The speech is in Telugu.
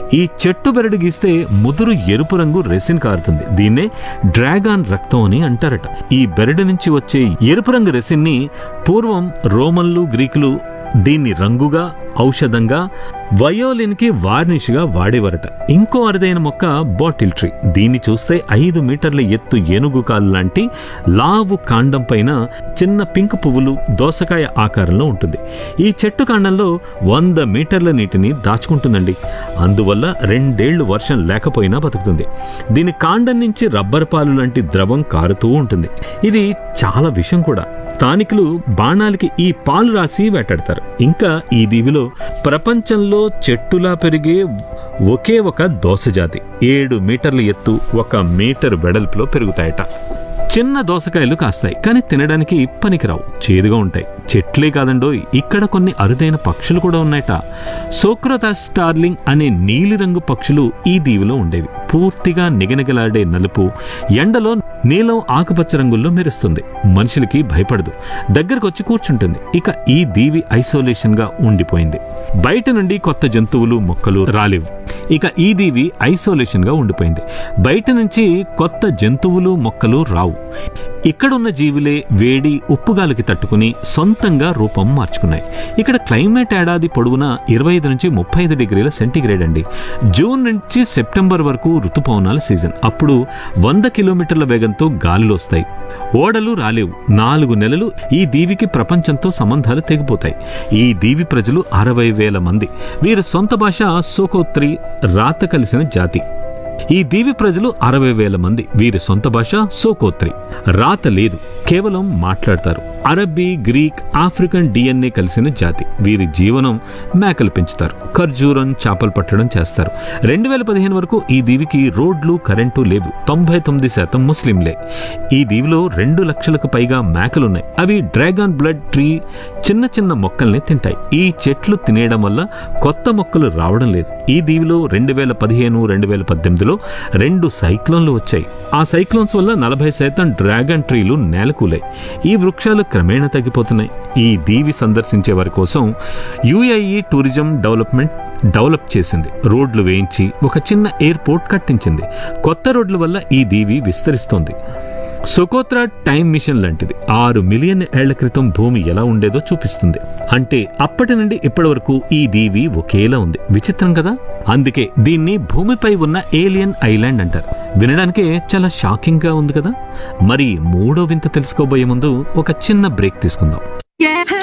ఈ చెట్టు బెరడు గీస్తే ముదురు ఎరుపు రంగు రెసిన్ కారుతుంది దీన్నే డ్రాగాన్ రక్తం అని అంటారట ఈ బెరడు నుంచి వచ్చే ఎరుపు రంగు రెసిన్ ని పూర్వం రోమన్లు గ్రీకులు దీన్ని రంగుగా ఔషధంగా వయోలిన్ కి వార్నిష్ గా వాడేవారట ఇంకో అరుదైన మొక్క బాటిల్ ట్రీ దీన్ని చూస్తే ఐదు మీటర్ల ఎత్తు ఏనుగు కాలు లాంటి లావు కాండం పైన చిన్న పింక్ పువ్వులు దోసకాయ ఆకారంలో ఉంటుంది ఈ చెట్టు కాండంలో వంద మీటర్ల నీటిని దాచుకుంటుందండి అందువల్ల రెండేళ్లు వర్షం లేకపోయినా బతుకుతుంది దీని కాండం నుంచి రబ్బర్ పాలు లాంటి ద్రవం కారుతూ ఉంటుంది ఇది చాలా విషం కూడా స్థానికులు బాణాలకి ఈ పాలు రాసి వేటాడతారు ఇంకా ఈ దీవిలో ప్రపంచంలో చెట్టులా పెరిగే ఒకే ఒక దోసజాతి ఏడు మీటర్ల ఎత్తు ఒక మీటర్ వెడల్పులో పెరుగుతాయట చిన్న దోసకాయలు కాస్తాయి కానీ తినడానికి పనికిరావు చేదుగా ఉంటాయి చెట్లే కాదండోయ్ ఇక్కడ కొన్ని అరుదైన పక్షులు కూడా ఉన్నాయట సోక్రత స్టార్లింగ్ అనే నీలిరంగు పక్షులు ఈ దీవిలో ఉండేవి పూర్తిగా నిగనిగలాడే నలుపు ఎండలో నీలం ఆకుపచ్చ రంగుల్లో మెరుస్తుంది మనుషులకి భయపడదు దగ్గరకు వచ్చి కూర్చుంటుంది ఇక ఈ దీవి ఐసోలేషన్ గా ఉండిపోయింది బయట నుండి కొత్త జంతువులు మొక్కలు రాలేవు ఇక ఈ దీవి ఐసోలేషన్ గా ఉండిపోయింది బయట నుంచి కొత్త జంతువులు మొక్కలు రావు ఇక్కడున్న జీవులే వేడి ఉప్పుగాలికి తట్టుకుని సొంతంగా రూపం మార్చుకున్నాయి ఇక్కడ క్లైమేట్ ఏడాది పొడవునా ఇరవై ఐదు నుంచి ముప్పై ఐదు డిగ్రీల సెంటీగ్రేడ్ అండి జూన్ నుంచి సెప్టెంబర్ వరకు ఋతుపవనాల సీజన్ అప్పుడు వంద కిలోమీటర్ల వేగంతో గాలులు వస్తాయి ఓడలు రాలేవు నాలుగు నెలలు ఈ దీవికి ప్రపంచంతో సంబంధాలు తెగిపోతాయి ఈ దీవి ప్రజలు అరవై వేల మంది వీరి సొంత భాష సోకోత్రి రాత కలిసిన జాతి ఈ దీవి ప్రజలు అరవై వేల మంది వీరి సొంత భాష సోకోత్రి రాత లేదు కేవలం మాట్లాడతారు అరబ్బీ గ్రీక్ ఆఫ్రికన్ డిఎన్ఏ కలిసిన జాతి వీరి జీవనం మేకలు పెంచుతారు ఖర్జూరం చేపలు పట్టడం చేస్తారు రెండు వేల పదిహేను వరకు ఈ దీవికి రోడ్లు కరెంటు లేవు తొంభై తొమ్మిది శాతం ముస్లింలే ఈ దీవిలో రెండు లక్షలకు పైగా మేకలున్నాయి అవి డ్రాగన్ బ్లడ్ ట్రీ చిన్న చిన్న మొక్కల్ని తింటాయి ఈ చెట్లు తినేయడం వల్ల కొత్త మొక్కలు రావడం లేదు ఈ దీవిలో రెండు వేల పదిహేను రెండు వేల పద్దెనిమిదిలో రెండు సైక్లోన్లు వచ్చాయి ఆ సైక్లోన్స్ వల్ల నలభై శాతం డ్రాగన్ ట్రీలు నేలకూలాయి ఈ వృక్షాలు క్రమేణా తగ్గిపోతున్నాయి ఈ దీవి సందర్శించే వారి కోసం యుఐఈ టూరిజం డెవలప్మెంట్ డెవలప్ చేసింది రోడ్లు వేయించి ఒక చిన్న ఎయిర్పోర్ట్ కట్టించింది కొత్త రోడ్ల వల్ల ఈ దీవి విస్తరిస్తోంది సొకోత్రా టైం మిషన్ లాంటిది ఆరు మిలియన్ ఏళ్ల క్రితం భూమి ఎలా ఉండేదో చూపిస్తుంది అంటే అప్పటి నుండి ఇప్పటి వరకు ఈ దీవి ఒకేలా ఉంది విచిత్రం కదా అందుకే దీన్ని భూమిపై ఉన్న ఏలియన్ ఐలాండ్ అంటారు వినడానికే చాలా షాకింగ్ గా ఉంది కదా మరి మూడో వింత తెలుసుకోబోయే ముందు ఒక చిన్న బ్రేక్ తీసుకుందాం